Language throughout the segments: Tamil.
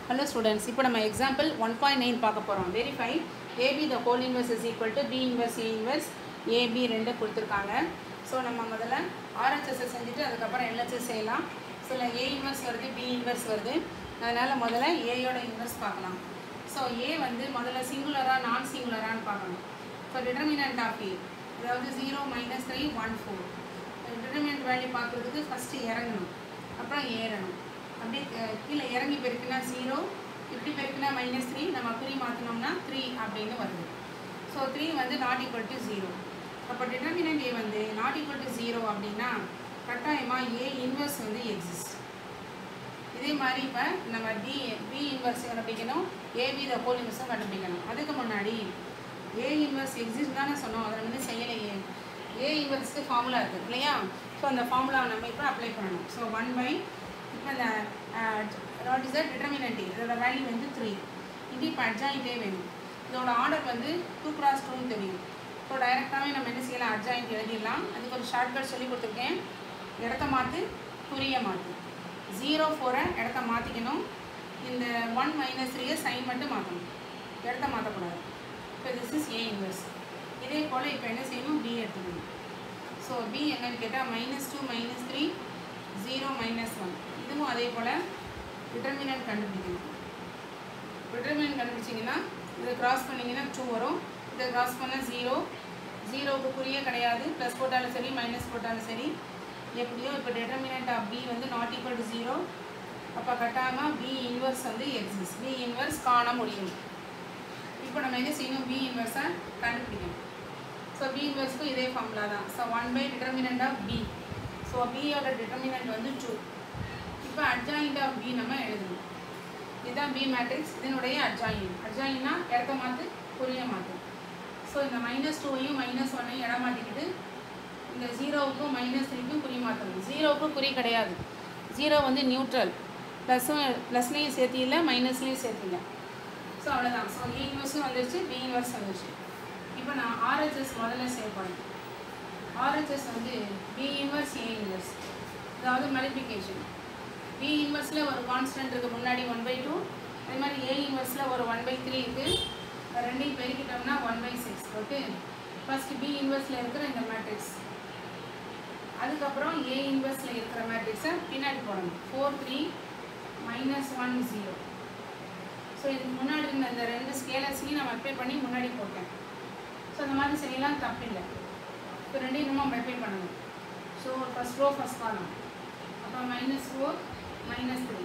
ஹலோ ஸ்டூடெண்ட்ஸ் இப்போ நம்ம எக்ஸாம்பிள் ஒன் பாயிண்ட் நைன் பார்க்க போகிறோம் verify A B the whole inverse is equal to B inverse A inverse A B ரெண்டு கொடுத்துருக்காங்க ஸோ நம்ம முதல்ல ஆர்ஹெச்எஸ்ஸை செஞ்சுட்டு அதுக்கப்புறம் எல்ஹெச்எஸ் செய்யலாம் ஸோ இல்லை ஏ இன்வர்ஸ் வருது பி இன்வர்ஸ் வருது அதனால் முதல்ல ஏயோட இன்வர்ஸ் பார்க்கலாம் ஸோ ஏ வந்து முதல்ல சிங்குலரா நான் சிங்குலரான்னு பார்க்கணும் ஸோ டிட்டர்மினன்ட் ஆஃப் ஏ அதாவது zero minus three one four determinant value பார்க்குறதுக்கு ஃபஸ்ட்டு இறங்கணும் அப்புறம் ஏறணும் அப்படியே அஹ், கீழே இறங்கி பெருக்குனா ஜீரோ இப்படி பெருக்குனா மைனஸ் த்ரீ நம்ம குறி மாற்றினோம்னா த்ரீ அப்படின்னு வருது ஸோ த்ரீ வந்து நாட் ஈக்குவல் டு ஜீரோ அப்போ டிட்டர்மினன்ட் ஏ வந்து நாட் ஈக்குவல் டு ஜீரோ அப்படின்னா கட்டாயமாக ஏ இன்வர்ஸ் வந்து எக்ஸிஸ்ட் இதே மாதிரி இப்போ நம்ம பி பி இன்வர்ஸ் கண்டுபிடிக்கணும் ஏபி த ஹோல் இன்வர்ஸும் கண்டுபிடிக்கணும் அதுக்கு முன்னாடி ஏ இன்வர்ஸ் எக்ஸிஸ்ட் தானே சொன்னோம் அதில் வந்து செய்யலையே ஏ இன்வர்ஸ்க்கு ஃபார்முலா இருக்குது இல்லையா ஸோ அந்த ஃபார்முலாவை நம்ம இப்போ அப்ளை பண்ணணும் ஸோ ஒன் பை இப்போ இந்த வாட் இஸ் த டிட்டர்மினன்ட் இதோட வேல்யூ வந்து த்ரீ இது இப்போ அட்ஜாயிண்டே வேணும் இதோட ஆர்டர் வந்து டூ கிராஸ் டூன்னு தெரியும் ஸோ டைரெக்டாகவே நம்ம என்ன செய்யலாம் அட்ஜாயிண்ட் எழுதிடலாம் அதுக்கு ஒரு ஷார்ட்கட் சொல்லி கொடுத்துருக்கேன் இடத்த மாற்று குறிய மாற்று ஜீரோ ஃபோரை இடத்த மாற்றிக்கணும் இந்த ஒன் மைனஸ் த்ரீயை சைன் மட்டும் மாற்றணும் இடத்த மாற்றக்கூடாது இப்போ திஸ் இஸ் ஏ இன்வெர்ஸ் இதே போல் இப்போ என்ன செய்யணும் பி எடுத்துக்கணும் ஸோ பி என்னன்னு கேட்டால் minus two minus three zero minus one இதுவும் அதே போல் டிட்டர்மினன்ட் கண்டுபிடிக்கணும் டிட்டர்மினன்ட் கண்டுபிடிச்சிங்கன்னா இதை கிராஸ் பண்ணிங்கன்னா டூ வரும் இதை கிராஸ் பண்ணால் ஜீரோ ஜீரோவுக்கு குறிய கிடையாது ப்ளஸ் போட்டாலும் சரி மைனஸ் போட்டாலும் சரி எப்படியோ இப்போ டிட்டர்மினன்ட் ஆஃப் பி வந்து நாட் ஈக்குவல் டு ஜீரோ அப்போ கட்டாயமாக பி இன்வர்ஸ் வந்து எக்ஸிஸ்ட் பி இன்வர்ஸ் காண முடியும் இப்போ நம்ம என்ன செய்யணும் பி இன்வர்ஸை கண்டுபிடிக்கணும் ஸோ பி இன்வர்ஸ்க்கும் இதே ஃபார்முலா தான் so one by determinant of B so பியோட டிட்டர்மினன்ட் வந்து டூ இப்போ அட்ஜாயிண்ட் ஆஃப் பி நம்ம எழுதணும் இதுதான் பி மேட்ரிக்ஸ் இதனுடைய அட்ஜாயின் அட்ஜாயின்னா இடத்த மாற்று குறிய மாற்று ஸோ இந்த மைனஸ் டூவையும் மைனஸ் ஒன்னையும் இடம் மாற்றிக்கிட்டு இந்த ஜீரோவுக்கும் மைனஸ் த்ரீக்கும் குறி மாற்றணும் ஜீரோவுக்கும் குறி கிடையாது ஜீரோ வந்து நியூட்ரல் ப்ளஸ்ஸும் ப்ளஸ்லேயும் சேர்த்து இல்லை மைனஸ்லேயும் சேர்த்து இல்லை ஸோ அவ்வளோதான் ஸோ ஏ இன்வர்ஸும் வந்துருச்சு பி இன்வர்ஸ் வந்துருச்சு இப்போ நான் ஆர்ஹெச்எஸ் முதல்ல சேவ் பண்ணேன் ஆர்ஹெச்எஸ் வந்து பி இன்வர்ஸ் ஏ இன்வர்ஸ் அதாவது மல்டிப்ளிகேஷன் பி இன்வர்ஸில் ஒரு கான்ஸ்டன்ட் இருக்குது முன்னாடி ஒன் பை டூ அதே மாதிரி ஏ இன்வர்ஸில் ஒரு ஒன் பை த்ரீ இருக்குது ரெண்டையும் பெருக்கிட்டோம்னா one by six okay first B இன்வர்ஸில் இருக்கிற இந்த மேட்ரிக்ஸ் அதுக்கப்புறம் ஏ இன்வர்ஸில் இருக்கிற மேட்ரிக்ஸை பின்னாடி போடணும் four three minus one zero so இதுக்கு முன்னாடி இருந்த இந்த ரெண்டு ஸ்கேலர்ஸையும் நான் அப்ளை பண்ணி முன்னாடி போட்டேன் ஸோ அந்த மாதிரி செய்யலாம் தப்பில்லை இப்போ ரெண்டையும் நம்ம அப்ளை பண்ணணும் so first row first column அப்புறம் மைனஸ் ஃபோர் மைனஸ் த்ரீ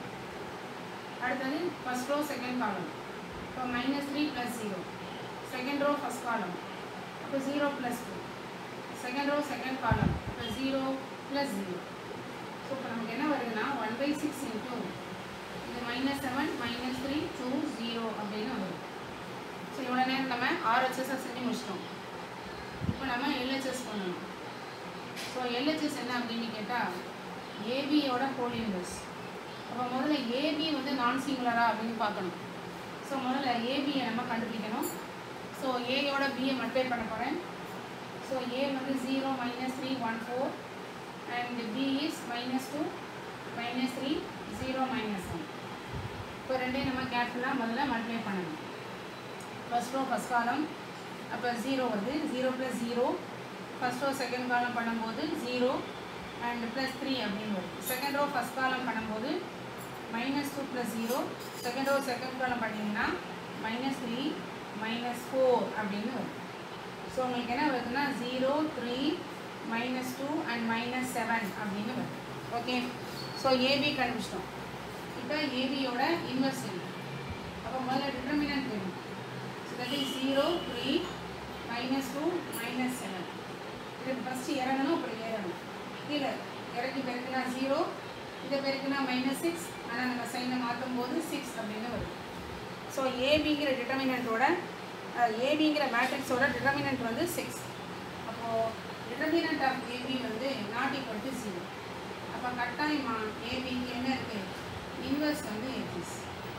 அடுத்தது ஃபஸ்ட் ரோ செகண்ட் காலம் இப்போ minus three plus zero second row first column அப்போ zero plus two second row second column இப்போ ஜீரோ ப்ளஸ் ஜீரோ ஸோ இப்போ நமக்கு என்ன வருதுன்னா ஒன் பை சிக்ஸ் இன்ட்டு இது minus seven minus three two zero அப்படின்னு வரும் ஸோ இவ்வளோ நேரம் நம்ம ஆர்ஹெச்எஸ்ஸை செஞ்சு முடிச்சிட்டோம் இப்போ நம்ம எல்ஹெச்எஸ் பண்ணணும் ஸோ எல்ஹெச்எஸ் என்ன அப்படின்னு கேட்டால் ஏபியோட ஹோல் இன்வர்ஸ் அப்போ முதல்ல ஏபி வந்து நான் சிங்குலரா அப்படின்னு பார்க்கணும் ஸோ முதல்ல ஏபியை நம்ம கண்டுபிடிக்கணும் ஸோ ஏயோட பியை மல்டிப்ளை பண்ண போகிறேன் ஸோ ஏ வந்து zero minus three one four and B is minus two minus three zero minus one இப்போ ரெண்டையும் நம்ம கேர்ஃபுல்லாக முதல்ல மல்டிப்ளை பண்ணணும் ஃபஸ்ட் ரோ ஃபஸ்ட் காலம் அப்போ ஜீரோ வருது zero plus zero first row second column பண்ணும்போது ஜீரோ அண்ட் ப்ளஸ் த்ரீ அப்படின்னு வருது செகண்ட் ரோ ஃபஸ்ட் காலம் பண்ணும்போது minus two plus zero second row second column பண்ணிங்கன்னா மைனஸ் த்ரீ மைனஸ் ஃபோர் அப்படின்னு வருது ஸோ உங்களுக்கு என்ன வருதுன்னா zero three minus two and minus seven அப்படின்னு வருது ஓகே ஸோ ஏபி கண்டுபிடிச்சிட்டோம் இப்போ ஏபியோட இன்வெர்ஸ் என்ன அப்போ முதல்ல டிட்டர்மினன்ட் வேணும் so that is zero three minus two minus seven இதுக்கு ஃபஸ்ட்டு இறங்கணும் அப்புறம் ஏறணும் கீழே இறக்கி பெருக்குனா ஜீரோ இதை பெருக்குனா மைனஸ் சிக்ஸ் ஆனால் நம்ம சைனை மாற்றும் போது சிக்ஸ் அப்படின்னு வருது ஸோ ஏபிங்கிற டிட்டர்மினண்ட்டோட ஏபிங்கிற மேட்ரிக்ஸோட டிட்டர்மினன்ட் வந்து சிக்ஸ் அப்போது டிட்டர்மினன்ட் ஆஃப் ஏபி வந்து நாட் ஈக்குவல் டு ஜீரோ அப்போ கட்டாயமா ஏபிக்கு என்ன இருக்குது இன்வர்ஸ் வந்து எக்ஸிஸ்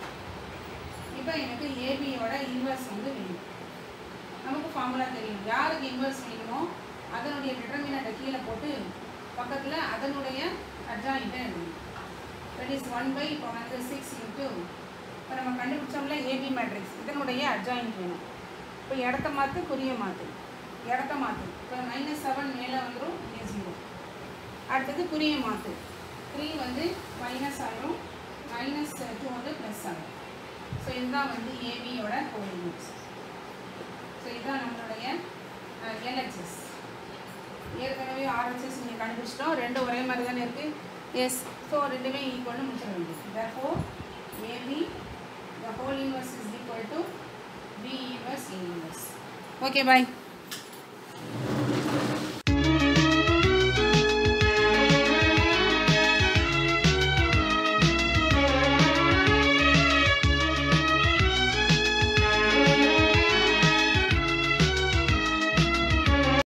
இப்போ எனக்கு ஏபியோட இன்வர்ஸ் வந்து வேணும் நமக்கு ஃபார்முலா தெரியும் யாருக்கு இன்வர்ஸ் வேணுமோ அதனுடைய டிட்டர்மினண்ட்டை கீழே போட்டு பக்கத்தில் அதனுடைய அட்ஜாயிண்ட்டை எழுதணும் தட் இஸ் ஒன் பை இப்போ வந்து சிக்ஸ் இன்ட்டு இப்போ நம்ம கண்டுபிடிச்சோம்ல ஏபி மேட்ரிக்ஸ் இதனுடைய அட்ஜாயின்ட் வேணும் இப்போ இடத்த மாற்று குறிய மாற்று இடத்த மாற்று இப்போ மைனஸ் செவன் மேலே வந்துடும் இங்கே ஜீரோ அடுத்தது குறிய மாற்று த்ரீ வந்து மைனஸ் ஆகிடும் மைனஸ் டூ வந்து ப்ளஸ் ஆகும் ஸோ இதுதான் வந்து ஏபியோட கோஆர்டினேட்ஸ் ஸோ இதுதான் நம்மளுடைய எல்ஹெச்எஸ் ஏற்கனவே ஆர்ஹெச்எஸ் இங்கே கண்டுபிடிச்சிட்டோம் ரெண்டு ஒரே மாதிரி தானே இருக்குது எஸ் ஸோ ரெண்டுமே ஈக்குவல்னு முடிச்சிட வேண்டியது therefore ஏபி the whole inverse is equal to b inverse a inverse okay bye